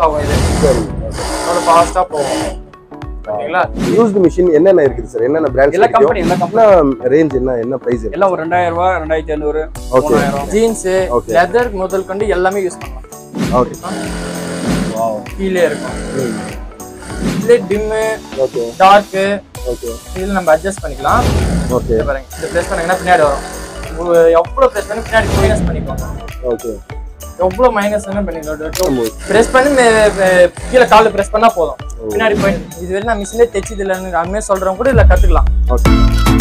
ஆகும் இது சரி அவ்வளோ ஃபாஸ்ட்டாக போகும் ஓகேங்களா யூஸ்டு மிஷின் என்னென்ன இருக்குது சார் என்னென்ன பிராண்ட்ஸ் எல்லா கம்பெனி எல்லா கம்பெனி என்ன ரேஞ்ச் என்ன என்ன பிரைஸ் எல்லாம் ஒரு ரெண்டாயிரம் ரூபாய் ரெண்டாயிரத்தி ஐநூறு ஓகே மூணாயிரம் ஜீன்ஸு Okay. லெதர் முதல் கொண்டு எல்லாமே யூஸ் பண்ணலாம் ஓகே கீழே இருக்கும் இதுல டிம்மு ஓகே டார்க்கு ஓகே இதில் நம்ம அட்ஜஸ்ட் பண்ணிக்கலாம் ஓகே இது பாருங்க இது ப்ரெஸ் பண்ணீங்கன்னா பின்னாடி வரும் உங்களுக்கு எவ்வளோ ப்ரெஸ் பண்ணி பின்னாடி மைனஸ் பண்ணிக்கோங்க ஓகே எவ்வளோ மைனஸ் என்ன பண்ணிக்கலாம் ப்ரெஸ் பண்ணி மே- மே- கீழே காலில் ப்ரெஸ் பண்ணா போதும் பின்னாடி போய் இது வரை நான் மிஷினே தைச்சது இல்லைன்னு அதுமாதிரி சொல்றவங்க கூட இதில் கற்றுக்கலாம் okay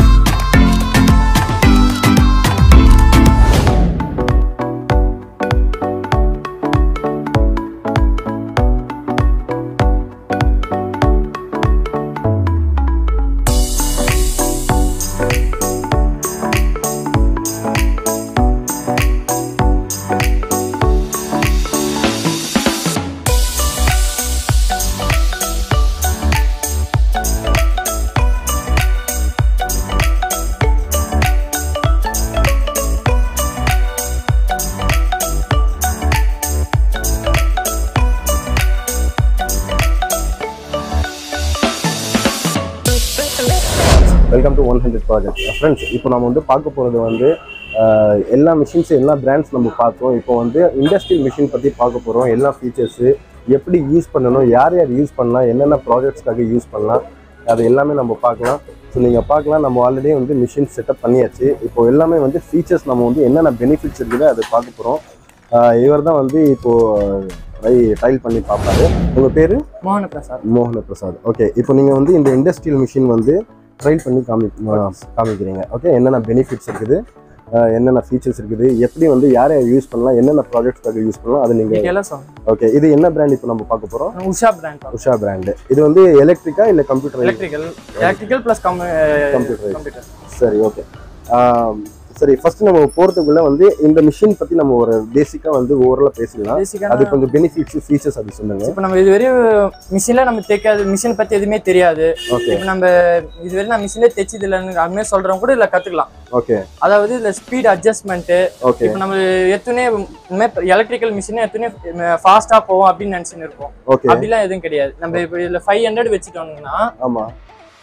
welcome to one hundred project friends இப்போ நம்ம வந்து பார்க்க போகிறது வந்து அஹ், எல்லா மிஷின்ஸ் எல்லா பிராண்ட்ஸ் நம்ம பார்த்தோம் இப்போ வந்து இண்டஸ்ட்ரியல் மிஷின் பற்றி பார்க்க போகிறோம் எல்லா ஃபீச்சர்ஸு எப்படி யூஸ் பண்ணணும் யார் யார் யூஸ் பண்ணலாம் என்னென்ன ப்ராஜெக்ட்ஸ்க்காக யூஸ் பண்ணலாம் அது எல்லாமே நம்ம பார்க்கலாம் ஸோ நீங்கள் பார்க்கலாம் நம்ம ஆல்ரெடி வந்து மிஷின் செட்டப் பண்ணியாச்சு இப்போ எல்லாமே வந்து ஃபீச்சர்ஸ் நம்ம வந்து என்னென்ன பெனிஃபிட்ஸ் இருக்குது அதை பார்க்க போகிறோம் இவர் தான் வந்து இப்போது டைல் பண்ணி பார்ப்பாரு உங்கள் பேர் மோகன பிரசாத் மோகன பிரசாத் ஓகே இப்போ நீங்கள் வந்து இந்த இண்டஸ்ட்ரியல் மிஷின் வந்து ட்ரைல் பண்ணி காமி காமிக்கிறீங்க ஓகே என்னென்ன பெனிஃபிட்ஸ் இருக்குது அஹ் என்னென்ன ஃபீச்சர்ஸ் இருக்குது எப்படி வந்து யாரை யூஸ் பண்ணலாம் என்னென்ன ப்ராஜெக்ட்ஸ்க்காக யூஸ் பண்ணலாம் அது நீங்கள் டீட்டெயிலாக சொல்லுங்க ஓகே இது என்ன பிராண்ட் இப்போ நம்ம பார்க்க போகிறோம் உஷா பிராண்ட் உஷா பிராண்டு இது வந்து எலக்ட்ரிக்கா இல்லை computer electrical electrical plus cum Computerized. Computer சரி ஓகே சரி ஃபர்ஸ்ட் நம்ம போகிறதுக்குள்ள வந்து இந்த மிஷின் பற்றி நம்ம ஒரு பேசிக்காக வந்து ஓவரலாக பேசிடலாம் பேசிக்காக அது கொஞ்சம் பெனிஃபிட்ஸ் ஃபீச்சர்ஸ் அது சொல்லுங்க இப்போ நம்ம இதுவரையும் மிஷினில் நம்ம தைக்காது மிஷின் பற்றி எதுவுமே தெரியாது ஓகே இப்போ நம்ம இதுவரை நான் மிஷினே தைச்சது இல்லைன்னு அதுமாதிரி சொல்கிறவங்க கூட இதில் கற்றுக்கலாம் ஓகே அதாவது இதில் ஸ்பீட் அட்ஜஸ்ட்மெண்ட்டு ஓகே இப்போ நம்ம எத்தனை இனிமேல் எலக்ட்ரிக்கல் மிஷினே எத்தனை ஃபாஸ்ட்டாக போவோம் அப்படின்னு நினச்சின்னு இருப்போம் ஓகே அப்படிலாம் எதுவும் கிடையாது நம்ம இப்போ இதில் ஃபைவ் ஹண்ட்ரட் வச்சுட்டோம்னா ஆமாம்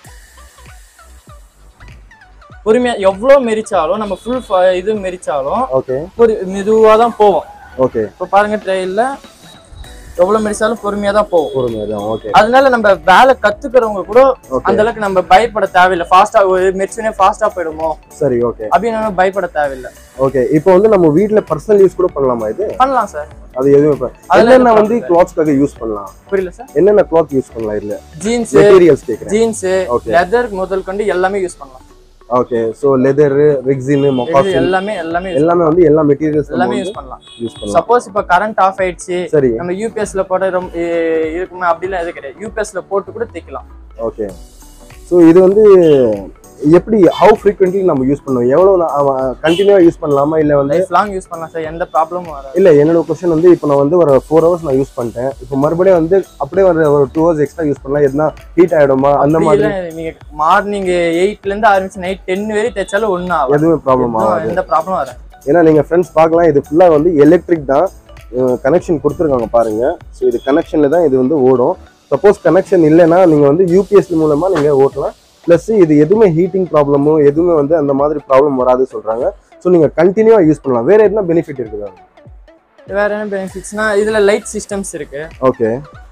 பொறுமையா எவ்வளோ மெரிச்சாலும் நம்ம ஃபுல் இது மெரிச்சாலும் ஓகே ஒரு மெதுவாக தான் போவோம் ஓகே இப்போ பாருங்க ட்ரெயினில் எவ்வளோ மெரிச்சாலும் பொறுமையாக தான் போகும் பொறுமையாக தான் ஓகே அதனால நம்ம வேலை கத்துக்கிறவங்க கூட ஓகே அந்த அளவுக்கு நம்ம பயப்பட தேவையில்லை ஃபாஸ்டா ஒரு மெரிச்சுனே ஃபாஸ்டா போயிடுமோ சரி ஓகே அப்படின்னு நம்ம பயப்பட தேவையில்லை ஓகே இப்போ வந்து நம்ம வீட்ல பர்சனல் யூஸ் கூட பண்ணலாமா இது பண்ணலாம் சார் அது எதுவும் இப்ப- அதெல்லாம் என்னென்ன எதுவும் வந்து கிளாத்ஸ்க்காக யூஸ் பண்ணலாம் புரியல சார் என்னென்ன கிளாத் யூஸ் பண்ணலாம் இதுல ஜீன்ஸ் மெட்டீரியல்ஸ் கேக்குறேன் ஜீன்ஸ் ஓகே லெதர் முதல் கொண்டு எல்லாமே யூஸ் பண்ணலாம் ஓகே சோ லெதர் ரெக்ஸின் இது மொக்காசின் எல்லாமே எல்லாமே use- எல்லாமே வந்து எல்லா மெட்டீரியல்ஸ் எல்லாமே யூஸ் பண்ணலாம் யூஸ் பண்ணலாம் சப்போஸ் இப்போ கரண்ட் ஆஃப் ஆயிடுச்சு சரி நம்ம யூபிஎஸ்ல போட ரொம்ப இ- இருக்குமே அப்படிலாம் எதுவும் கிடையாது யூபிஎஸ்ல போட்டு கூட தைக்கலாம் ஓகே ஸோ இது வந்து எப்படி ஹவு ஃப்ரீக்வெண்ட்லி நம்ம யூஸ் பண்ணுவோம் எவ்வளோ கண்டினியூவா யூஸ் பண்ணலாமா இல்லை வந்து லைஃப் லாங் யூஸ் பண்ணலாம் சார் எந்த ப்ராப்ளமும் வராது இல்லை என்னோட கொஸ்டின் வந்து இப்போ நான் வந்து ஒரு ஃபோர் ஹவர்ஸ் நான் யூஸ் பண்ணிட்டேன் இப்போ மறுபடியும் வந்து அப்படியே ஒரு ஒரு டூ ஹவர்ஸ் எக்ஸ்ட்ரா யூஸ் பண்ணலாம் எதுனா ஹீட் ஆகிடுமா அந்த மாதிரி அப்படிலாம் நீங்க மார்னிங் எயிட்ல இருந்து ஆரம்பிச்சு நைட் டென் வரை தைச்சாலும் ஒன்றும் ஆகும் எதுவுமே ப்ராப்ளம் ஆகாது எந்த ப்ராப்ளம் வராது ஏன்னா நீங்கள் ஃப்ரெண்ட்ஸ் பார்க்கலாம் இது ஃபுல்லாக வந்து எலக்ட்ரிக் தான் கனெக்ஷன் கொடுத்துருக்காங்க பாருங்க ஸோ இது கனெக்ஷனில் தான் இது வந்து ஓடும் சப்போஸ் கனெக்ஷன் இல்லைன்னா நீங்கள் வந்து யூபிஎஸ் மூலமாக நீங்கள் ஓட்டலாம் ப்ளஸ் இது எதுவுமே ஹீட்டிங் ப்ராப்ளமோ எதுவுமே வந்து அந்த மாதிரி ப்ராப்ளம் வராது சொல்கிறாங்க ஸோ நீங்கள் கண்டினியூவாக யூஸ் பண்ணலாம் வேறு எதுனா பெனிஃபிட் இருக்குதா வேற என்ன பெனிஃபிட்ஸ்னா இதுல லைட் சிஸ்டம்ஸ் இருக்கு ஓகே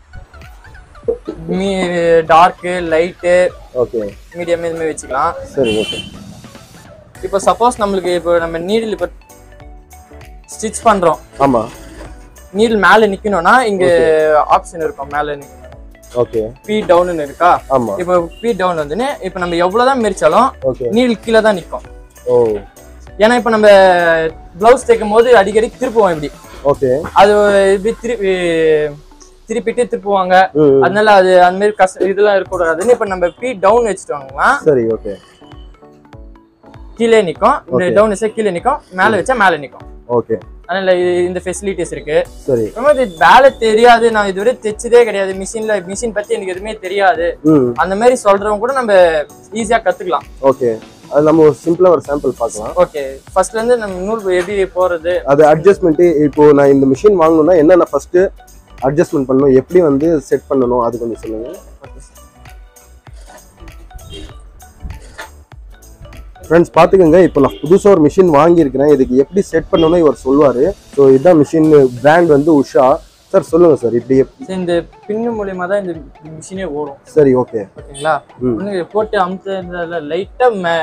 மீ டார்க்கு லைட்டு ஓகே மீடியம் இதுமாதிரி வச்சுக்கலாம் சரி ஓகே இப்போ சப்போஸ் நம்மளுக்கு இப்போ நம்ம நீடில் இப்போ ஸ்டிச் பண்றோம் ஆமாம் நீடில் மேலே நிக்கணும்னா இங்க ஆப்ஷன் இருக்கும் மேலே நிக்கணும் ஓகே பி டவுன்னு இருக்கா ஆமாம் இப்போ பி டவுன் வந்துன்னு இப்போ நம்ம எவ்வளவுதான் மெரிச்சாலும் ஓகே நீடில் கீழே தான் நிற்கும் ஓ ஏன்னா இப்போ நம்ம ப்ளவுஸ் தைக்கும் போது அடிக்கடி திருப்புவோம் இப்படி ஓகே அது இப்படி திருப்பி திருப்பிட்டு திருப்புவாங்க ம் அதனால அது அந்த மாதிரி கஷ்ட இதெல்லாம் இருக்கக்கூடாதுன்னு இப்போ நம்ம பி டவுன் வச்சுட்டோம்னா சரி ஓகே கீழே நிற்கும் இந்த Okay. டவுன் வச்சா கீழே நிற்கும் மேலே வச்சா மேலே நிற்கும் ஓகே அதனால இது- இந்த ஃபெசிலிட்டிஸ் இருக்கு சரி அப்புறமா இது வேலை தெரியாது நான் இதுவரை தைச்சதே கிடையாது மிஷின்ல மிஷின் பத்தி எனக்கு எதுவுமே தெரியாது ம் அந்த மாதிரி சொல்றவங்க கூட நம்ம ஈஸியா கத்துக்கலாம் ஓகே அது நம்ம ஒரு சிம்பிளாக ஒரு சாம்பிள் பார்க்கலாம் ஓகே ஃபர்ஸ்ட்ல இருந்து நம்ம நூல் எப்படி போறது அது அட்ஜஸ்ட்மெண்ட் இப்போ நான் இந்த மிஷின் வாங்கணும்னா என்னென்ன ஃபர்ஸ்ட் அட்ஜஸ்ட்மெண்ட் பண்ணணும் எப்படி வந்து செட் பண்ணணும் அது கொஞ்சம் சொல்லுங்க ஃப்ரெண்ட்ஸ் பார்த்துக்கோங்க இப்போ நான் புதுசாக ஒரு மிஷின் வாங்கியிருக்கிறேன் இதுக்கு எப்படி செட் பண்ணணும் இவர் சொல்லுவார் ஸோ இதுதான் மிஷின் பிராண்ட் வந்து உஷா சார் சொல்லுங்கள் சார் இப்படி எப்- சரி, இந்த பின்னு மூலியமா தான் இந்த மிஷினே ஓடும் சரி ஓகே ஓகேங்களா ம். ஒண்ணு போட்டு அமுத்த லைட்டா மே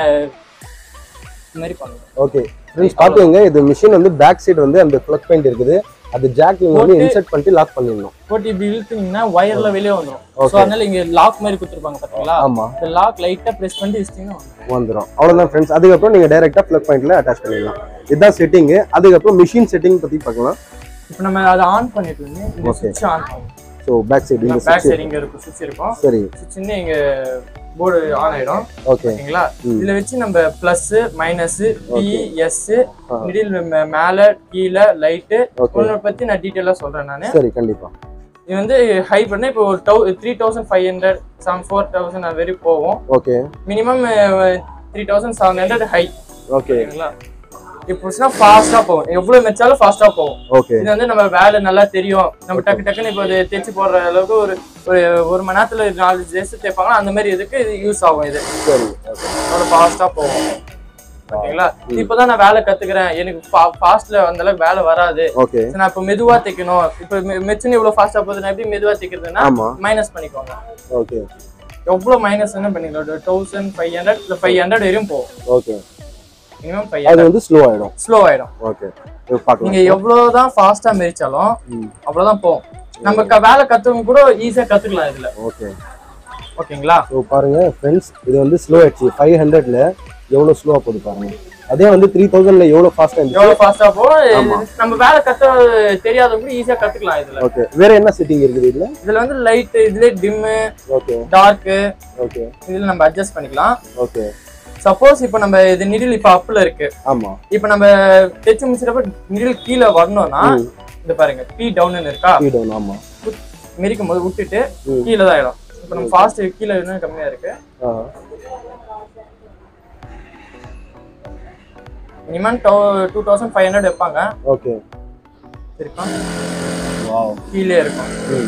இந்த மாதிரி பண்ணுங்க ஓகே ஃப்ரெண்ட்ஸ் பார்த்துக்கோங்க இது மிஷின் வந்து பேக் சைடு வந்து அந்த ப்ளக் பாயிண்ட் இருக்குது அது ஜாக் நீங்க வந்து போட்டு- இன்சர்ட் பண்ணிட்டு லாக் பண்ணிடணும் போட்டு இப்படி இழுத்தீங்கன்னா ஒயர்ல வெளியே வந்துடும் Okay. ஸோ அதனால இங்க லாக் மாதிரி கொடுத்துருப்பாங்க பாத்தீங்களா ஆமா இந்த லாக் லைட்டா பிரஸ் பண்ணி வச்சிட்டீங்கன்னா வந்துரும். வந்துடும் அவ்வளோதான் ஃப்ரெண்ட்ஸ் அதுக்கப்புறம் நீங்கள் டைரெக்டாக ப்ளக் பாயிண்ட்ல அட்டாச் பண்ணிடலாம் இதுதான் செட்டிங்கு அதுக்கப்புறம் மிஷின் செட்டிங் பற்றி பார்க்கலாம் இப்போ நம்ம அதை ஆன் பண்ணிட்டு வந்து இந்த Okay. சுவிட்ச் ஆன் பண்ணுவோம் ஸோ பேக் சைடு இந்த பேக் switch. சைடு இங்க இருக்கும் சுவிட்ச் இருக்கும் சரி சுவிட்ச் இங்க போர்டு ஆன் ஆயிடும் ஓகே ஓகேங்களா ம். இதுல வச்சு நம்ம பிளஸ் மைனஸ் பி எஸ் ஆ. மிடில் மேல கீழே லைட்டு ஓகே ஒன்றை பத்தி நான் டீட்டெயிலாக சொல்றேன் நான் சரி கண்டிப்பா இது வந்து ஹை பண்ணா இப்போ ஒரு டவு three thousand five hundred seven four thousand அது வரைக்கும் போகும் okay minimum three thousand seven hundred high okay ஓகேங்களா இப்போ ஃபாஸ்டா போகும் எவ்வளவு மெச்சாலும் ஃபாஸ்டா போகும் ஓகே இது வந்து நம்ம வேலை நல்லா தெரியும் நம்ம டக்கு டக்குன்னு இப்போ இது தேய்ச்சி போடுற அளவுக்கு ஒரு ஒரு ஒரு மணி நேரத்துல நாலு ட்ரெஸ் தேய்ப்பாங்க அந்த மாதிரி இதுக்கு இது யூஸ் ஆகும் இது சரி ஓகே அவ்வளோ ஃபாஸ்டா போகும் ஓகேங்களா இப்போதான் நான் வேலை கத்துக்கிறேன் எனக்கு ஃபாஸ்ட்ல அந்த அளவுக்கு வேலை வராது ஓகே சரி, நான் இப்போ மெதுவா தைக்கணும் இப்போ மெச்சின் இவ்வளவு ஃபாஸ்டா போகுது நான் எப்படி மெதுவா தைக்கிறதுன்னா ஆமா மைனஸ் பண்ணிக்கோங்க ஓகே எவ்வளவு மைனஸ் என்ன பண்ணிக்கலாம் தௌசண்ட் ஃபைவ் ஹண்ட்ரட் இல்லை ஃபைவ் ஹண்ட்ரட் வரையும் போகும் ஓகே மினிமம் ஃபைவ் அது ஹண்ட்ரட் வந்து ஸ்லோ ஆயிடும் ஸ்லோ ஆயிடும் ஓகே இது பார்க்கலாம் நீங்க எவ்வளவுதான் ஃபாஸ்டா மெரிச்சாலும் ம். அவ்வளவுதான் போகும் நம்ம க- வேலை கத்துவங்க கூட ஈஸியா கத்துக்கலாம் இதுல ஓகே ஓகேங்களா ஸோ பாருங்க ஃப்ரெண்ட்ஸ் இது வந்து ஸ்லோ ஆயிடுச்சு ஃபைவ் ஹண்ட்ரட்ல எவ்வளோ ஸ்லோவாக போகுது பாருங்க அதே வந்து த்ரீ தௌசண்ட்ல எவ்வளோ ஃபாஸ்ட்டாக இருந்துச்சு எவ்வளவு ஃபாஸ்டா போகும் நம்ம வேலை கத்த தெரியாதவங்க கூட ஈஸியா கத்துக்கலாம் இதுல ஓகே வேற என்ன செட்டிங் இருக்குது இதுல இதுல வந்து லைட் இதுல டிம்மு ஓகே டார்க் ஓகே இதுல நம்ம அட்ஜஸ்ட் பண்ணிக்கலாம் ஓகே சப்போஸ் இப்போ நம்ம இது நிடில் இப்ப அப்ல இருக்கு ஆமா இப்போ நம்ம தைச்சு முடிச்சிட்டப்ப நிடில் கீழே வரணும்னா இந்த பாருங்க பி டவுன் இருக்கா ஸ்பீ டவுன் ஆமா மிரிக்கும் போது விட்டுட்டு ம். கீழே தான் ஆயிடும் இப்போ நம்ம ஃபாஸ்ட் கீழே இன்னும் கம்மியா இருக்கு ஆ minimum two thousand five hundred வைப்பாங்க ஓகே இருக்கும் வாவ் கீழே இருக்கும்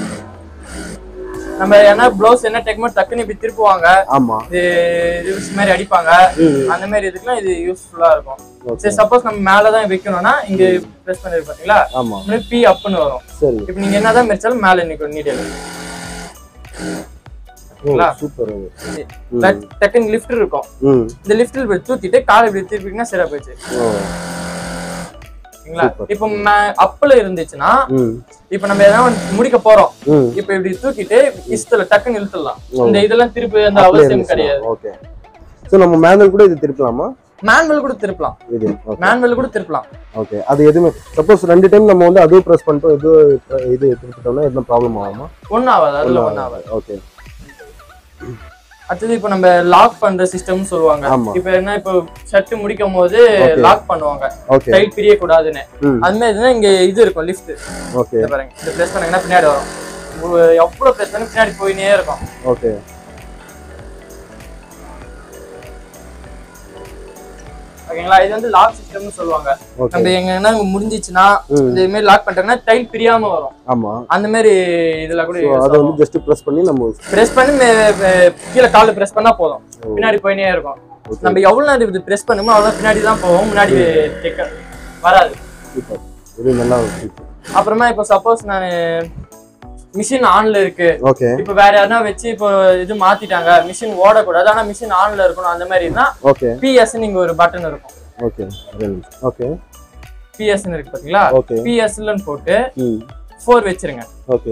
நம்ம என்ன ப்ளவுஸ் என்ன டெக்மோ டக்குன்னு இப்படி திருப்புவாங்க ஆமா இது ரிவ்ஸ் மாதிரி அடிப்பாங்க ம் அந்த மாதிரி இதுக்கெல்லாம் இது யூஸ்ஃபுல்லா இருக்கும் ஓகே சரி சப்போஸ் நம்ம மேல தான் வைக்கணும்னா இங்க ப்ரெஸ் பண்ணிருக்கு பாத்தீங்களா ஆமா பி அப்னு வரும் சரி இப்போ நீங்க என்னதான் மெரிச்சாலும் மேல நிக்கும் நீடில் ஓ சூப்பர் அது டக்குன்னு லிஃப்ட் இருக்கும் ம் இந்த லிஃப்ட்ல இப்படி தூக்கிட்டு காலை இப்படி திருப்பிங்கன்னா சரியா போயிடுச்சு ஓ சரிங்களா இப்போ அப்ல இருந்துச்சுன்னா ம் இப்போ நம்ம எதாவது முடிக்க போறோம் ம் இப்போ இப்படி தூக்கிட்டு இஸ்துல டக்குன்னு இழுத்துடலாம் இந்த இதெல்லாம் திருப்பி அந்த அப்படியே அவசியம் இருந்துச்சுன்னா, கிடையாது ஓகே ஸோ நம்ம மேனுவல் கூட இது திருப்பலாமா மேனுவல் கூட திருப்பலாம் இது ஓகே மேனுவல் கூட திருப்பலாம் ஓகே அது எதுவுமே சப்போஸ் ரெண்டு டைம் நம்ம வந்து அதுவும் ப்ரெஸ் பண்ணிட்டோம் இது இது திருப்பிட்டோம்னா எதுவும் ப்ராப்ளம் ஆகுமா ஒன்னும் ஆகாது அதுல ஒன்னும் ஆகாது ஓகே அடுத்தது இப்போ நம்ம லாக் பண்ற சிஸ்டம்னு சொல்லுவாங்க ஆமா. இப்போ என்ன இப்போ ஷர்ட் முடிக்கும் போது Okay. லாக் பண்ணுவாங்க ஓகே டைட் பிரிய கூடாதுன்னு ம் அது மாதிரி இதுனா இங்க இது இருக்கும் லிஃப்ட் ஓகே பாருங்க இது பிரஸ் பண்ணீங்கன்னா பின்னாடி வரும் உ- எவ்வளவு பிரஸ் பண்ணி பின்னாடி போயினே இருக்கும் ஓகே ஓகேங்களா இது வந்து லாக் சிஸ்டம்னு சொல்லுவாங்க ஓகே நம்ம எங்கன்னா முடிஞ்சிச்சுன்னா ம். இந்த மாதிரி லாக் பண்ணிட்டோம்னா டைல் பிரியாம வரும் ஆமா அந்த மாதிரி இதுல கூட ஸோ அதை வந்து ஜஸ்ட் ப்ரெஸ் பண்ணி நம்ம பிரஸ் பண்ணி மே- மே- கீழே கால்ல பிரஸ் பண்ணா போதும் பின்னாடி போயினே இருக்கும் நம்ம எவ்வளவு நேரம் இது பிரஸ் பண்ணுமோ அவ்வளவு பின்னாடி தான் போகும் முன்னாடி தெக்க வராது சூப்பர் இது நல்லா இருக்கு அப்புறமா இப்போ சப்போஸ் நான் மிஷின் ஆன்ல இருக்கு ஓகே இப்போ வேற யாருன்னா வச்சு இப்போ இது மாத்திட்டாங்க மிஷின் ஓடக்கூடாது ஆனா மிஷின் ஆன்ல இருக்கணும் அந்த மாதிரி தான் ஓகே பிஎஸ் நீங்க ஒரு பட்டன் இருக்கும் ஓகே ஓகே பிஎஸ் இருக்கு பாத்தீங்களா ஓகே பிஎஸ்லன்னு போட்டு ம் ஃபோர் வச்சிருங்க ஓகே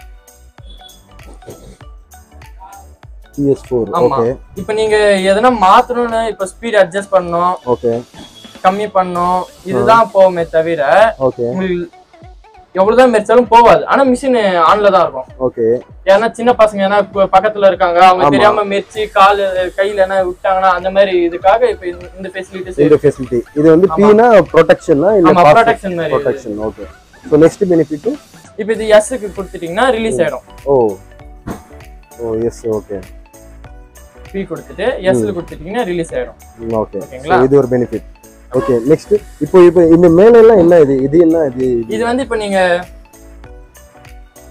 பிஎஸ் ஃபோர் ஆமா ஓகே இப்போ நீங்க எதனா மாத்தணும்னு இப்போ ஸ்பீட் அட்ஜஸ்ட் பண்ணணும் ஓகே கம்மி பண்ணணும் இதுதான் போகுமே தவிர ஓகே உங்களுக்கு எவ்வளவுதான் மெரிச்சாலும் போகாது ஆனா மிஷின் ஆன்ல தான் இருக்கும் ஓகே ஏன்னா சின்ன பசங்க ஏன்னா இப்ப பக்கத்துல இருக்காங்க அவங்க ஆமா. தெரியாம மெரிச்சு கால் கையில என்ன விட்டாங்கன்னா அந்த மாதிரி இதுக்காக இப்ப இந்த- இந்த ஃபெசிலிட்டிஸ் இந்த ஃபெசிலிட்டி இது வந்து பீனா ப்ரொடெக்ஷனா இல்ல ஆமா ப்ரொடெக்ஷன் மாதிரி இது. Protection okay so next benefit இப்ப இது எஸ்க்கு கொடுத்துட்டீங்கன்னா ரிலீஸ் ஆயிடும் oh oh S okay P கொடுத்துட்டு எஸ்ல கொடுத்துட்டீங்கன்னா ரிலீஸ் ஆயிடும் ஓகே ஓகேங்களா? இது ஒரு பெனிஃபிட் ஓகே நெக்ஸ்ட் இப்போ இப்போ இந்த மேல எல்லாம் என்ன இது இது என்ன இது இது? இது வந்து இப்ப நீங்க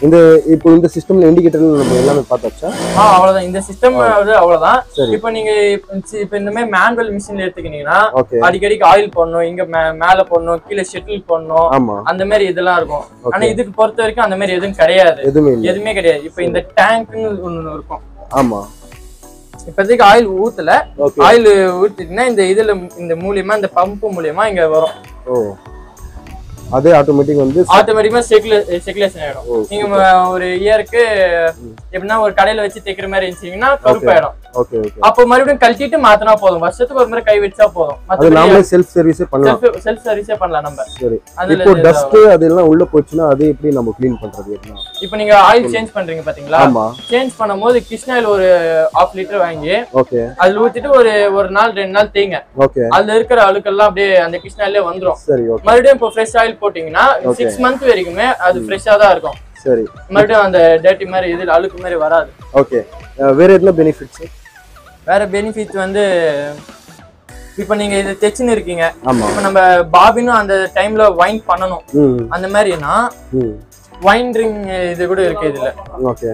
இந்த இப்போ இந்த சிஸ்டம்ல இண்டிகேட்டர் நம்ம எல்லாமே பார்த்தாச்சா ஆ அவ்வளவுதான் இந்த சிஸ்டம் வந்து அவ்வளவுதான் சரி இப்போ நீங்க இப்ப இப்ப இந்த மாதிரி மேனுவல் மிஷின்ல எடுத்துக்கிட்டீங்கன்னா ஓகே அடிக்கடிக்கு ஆயில் போடணும் இங்க மே- மேல போடணும் கீழே ஷெட்டில் போடணும் ஆமா அந்த மாதிரி இதெல்லாம் இருக்கும் ஆனா ஓகே இதுக்கு பொறுத்த வரைக்கும் அந்த மாதிரி எதுவும் கிடையாது எதுவுமே இல்லை எதுவுமே கிடையாது இப்போ இந்த டேங்க்னு ஒண்ணு இருக்கும் ஆமா இப்போதைக்கு ஆயில் ஊத்தல ஓகே ஆயில் ஊத்திட்டீங்கன்னா இந்த இதுல இந்த மூலியமா இந்த பம்பு மூலியமா இங்க வரும் ஓ அதே ஆட்டோமேட்டிக் வந்து ஆட்டோமேட்டிக்கா செகுலேஷன் ஆயிடும் ஓ நீங்க ம- ஒரு இயருக்கு எப்படின்னா ஒரு கடையில வச்சு தைக்கிற மாதிரி இருந்துச்சீங்கன்னா கருப்பாயிடும் ஓகே ஓகே அப்போ மறுபடியும் கழட்டிட்டு மாத்தினா போதும் வருஷத்துக்கு ஒரு முறை கை வச்சா போதும் அது நாமளே செல்ஃப் சர்வீஸே பண்ணலாம் செல்ஃப் செல்ஃப் சர்வீஸே பண்ணலாம் நம்ம சரி அதுல இப்போ டஸ்ட் அதெல்லாம் உள்ள போச்சுன்னா அது எப்படி நம்ம க்ளீன் பண்றது என்ன இப்போ நீங்க ஆயில் சேஞ்ச் பண்றீங்க பாத்தீங்களா ஆமா சேஞ்ச் பண்ணும்போது கிருஷ்ணாயில் ஒரு ஹாஃப் லிட்டர் வாங்கி ஓகே அதுல ஊத்திட்டு ஒரு ஒரு நாள் ரெண்டு நாள் தேய்ங்க ஓகே அதுல இருக்கிற அழுக்கெல்லாம் அப்படியே அந்த கிருஷ்ணாயிலே வந்துரும் சரி ஓகே மறுபடியும் இப்போ ஃப்ரெஷ் ஆயில் போட்டீங்கன்னா சிக்ஸ் மந்த் வரைக்குமே அது ஃப்ரெஷ்ஷா தான் இருக்கும் சரி மறுபடியும் அந்த டேட்டி மாதிரி இதுல அழுக்கு மாதிரி வராது ஓகே வேற என்ன பெனிஃபிட்ஸ் வேற பெனிஃபிட் வந்து இப்போ நீங்க இது தைச்சுன்னு இருக்கீங்க ஆமா இப்போ நம்ம பாபினும் அந்த டைம்ல வைன் பண்ணணும் ம் அந்த மாதிரினா ம் வைன் ட்ரிங் இது கூட இருக்கு இதுல ஓகே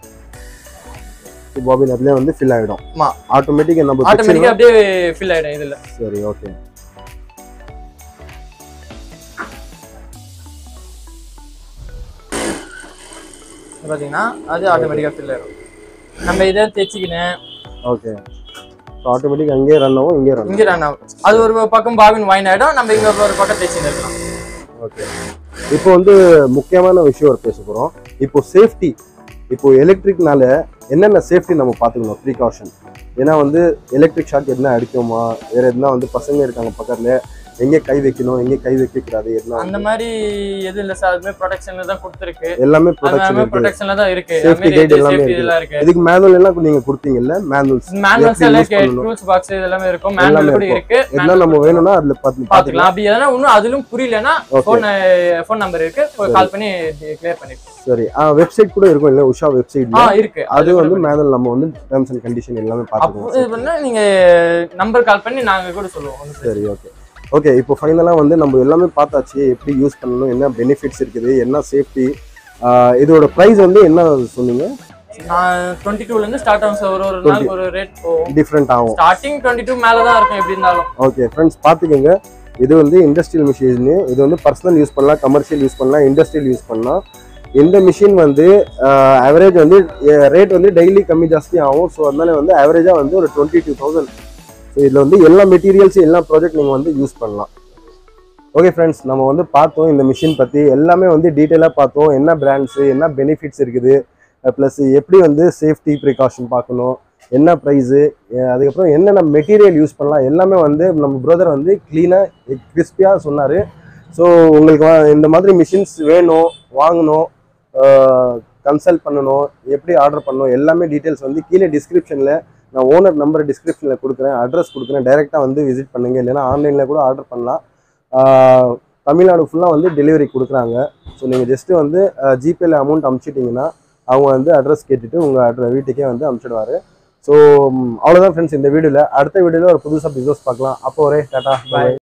பாபின் அதுலேயே வந்து ஃபில் ஆகிடும் ஆமா. ஆட்டோமேட்டிக் நம்ம ஆட்டோமேட்டிக்கா அப்படியே ஃபில் ஆயிடும் இதுல சரி ஓகே பாத்தீங்கன்னா அது ஆட்டோமேட்டிக்கா ஃபில் ஆயிடும் நம்ம இதை தைச்சிக்கினேன் ஓகே ஸோ ஆட்டோமேட்டிக் அங்கேயே ரன் ஆகும் இங்கேயே ரன் இங்க ரன் ஆகும் அது ஒரு பக்கம் பாபின் வைன் ஆயிடும் நம்ம இங்க ஒரு பக்கம் தைச்சின்னு இருக்கலாம் ஓகே இப்போ வந்து முக்கியமான விஷயம் ஒரு பேச போகிறோம் இப்போ சேஃப்டி இப்போ எலக்ட்ரிக்னால என்னென்ன சேஃப்டி நம்ம பார்த்துக்கணும் ப்ரீகாஷன் ஏன்னா வந்து எலக்ட்ரிக் ஷாக் எதுனா அடிக்குமா வேற எதுனா வந்து பசங்க இருக்காங்க பக்கத்துல எங்கே கை வைக்கணும் எங்கே கை வைக்கக்கூடாது எதுனா அந்த மாதிரி எதுவும் இல்ல சார் அதுமே ப்ரொடெக்ஷன்ல தான் கொடுத்துருக்கு எல்லாமே அது ப்ரொடெக்ஷன் எல்லாமே இருக்கு ப்ரொடெக்ஷன்ல தான் இருக்கு Safety guide எல்லாமே சேஃப்டி இருக்கு. இதெல்லாம் இருக்கு இதுக்கு மேனுவல் எல்லாம் நீங்க கொடுத்தீங்கல்ல மேனுவல்ஸ் மேனுவல்ஸ் எப்படி எல்லாம் use பண்ணணும்? டூல்ஸ் பாக்ஸ் இது எல்லாமே இருக்கும் எல்லாமே மேனுவல் கூட இருக்கு எதுனா நம்ம வேணும்னா அதுல பார்த்து பார்த்துக்கலாம் பாத்துக்கலாம் அப்படி எதனா இன்னும் அதிலும் புரியலன்னா ஓகே போன் போன் நம்பர் இருக்கு கால் பண்ணி கிளியர் பண்ணிக்கலாம் சரி ஆ வெப்சைட் கூட இருக்கும் இல்ல உஷா ஆ வெப்சைட்ல இருக்கு அது வந்து மேனுவல் நம்ம வந்து டேர்ம்ஸ் அண்ட் கண்டிஷன் எல்லாமே அப்போ பார்த்துக்கணும் இது பண்ணா நீங்க நம்பர் கால் பண்ணி நாங்க கூட சொல்லுவோம் ஒண்ணும் பிரச்சனை சரி ஓகே ஓகே இப்போ ஃபைனலாக வந்து நம்ம எல்லாமே பார்த்தாச்சு எப்படி யூஸ் பண்ணணும் என்ன பெனிஃபிட்ஸ் இருக்குது என்ன சேஃப்டி இதோட ப்ரைஸ் வந்து என்ன சொன்னீங்க இல்ல. நான் டுவெண்ட்டி டூல இருந்து ஸ்டார்ட் ஆகும் சார் ஒரு ஒரு நாள் ஒரு ரேட் போகும் டிஃப்ரெண்ட் ஆகும் ஸ்டார்டிங் டுவெண்ட்டி டூ மேல தான் இருக்கும் எப்படி இருந்தாலும் ஓகே ஃப்ரெண்ட்ஸ் பார்த்துக்கோங்க இது வந்து இண்டஸ்ட்ரியல் மிஷின் இது வந்து பர்சனல் யூஸ் பண்ணலாம் கமர்ஷியல் யூஸ் பண்ணலாம் இண்டஸ்ட்ரியல் யூஸ் பண்ணலாம் இந்த மிஷின் வந்து ஆவரேஜ் வந்து ரேட் வந்து டெய்லி கம்மி ஜாஸ்தி ஆகும் ஸோ அதனால வந்து ஆவரேஜாக வந்து ஒரு டுவெண்ட்டி டூ தௌசண்ட் ஸோ இதில் வந்து எல்லா மெட்டீரியல்ஸ் எல்லா ப்ராஜெக்ட் நீங்கள் வந்து யூஸ் பண்ணலாம் ஓகே ஃப்ரெண்ட்ஸ் நம்ம வந்து பார்த்தோம் இந்த மிஷின் பற்றி எல்லாமே வந்து டீட்டெயிலாக பார்த்தோம் என்ன பிராண்ட்ஸு என்ன பெனிஃபிட்ஸ் இருக்குது ப்ளஸ் எப்படி வந்து சேஃப்டி ப்ரிகாஷன் பார்க்கணும் என்ன ப்ரைஸு அதுக்கப்புறம் என்னென்ன மெட்டீரியல் யூஸ் பண்ணலாம் எல்லாமே வந்து நம்ம பிரதர் வந்து க்ளீனாக கிறிஸ்பியாக சொன்னார் ஸோ உங்களுக்கு வா- இந்த மாதிரி மிஷின்ஸ் வேணும் வாங்கணும் கன்சல்ட் பண்ணணும் எப்படி ஆர்டர் பண்ணணும் எல்லாமே டீட்டெயில்ஸ் வந்து கீழே டிஸ்கிரிப்ஷனில் நான் ஓனர் நம்பர் டிஸ்கிரிப்ஷனில் கொடுக்குறேன் அட்ரஸ் கொடுக்குறேன் டைரெக்டாக வந்து விசிட் பண்ணுங்கள் இல்லைன்னா ஆன்லைனில் கூட ஆர்டர் பண்ணலாம் ஆஹ் தமிழ்நாடு ஃபுல்லாக வந்து டெலிவரி கொடுக்குறாங்க ஸோ நீங்கள் ஜஸ்ட்டு வந்து ஜிபேல அமௌண்ட் அமுச்சிட்டிங்கன்னா அவங்க வந்து அட்ரஸ் கேட்டுட்டு உங்கள் அட்ர வீட்டுக்கே வந்து அமுச்சிடுவார் ஸோ அவ்வளோதான் ஃப்ரெண்ட்ஸ் இந்த வீடியோவில் அடுத்த வீடியோவில் ஒரு புதுசாக பிஸ்னஸ் பார்க்கலாம் அப்போ ஒரே டாட்டா பாய்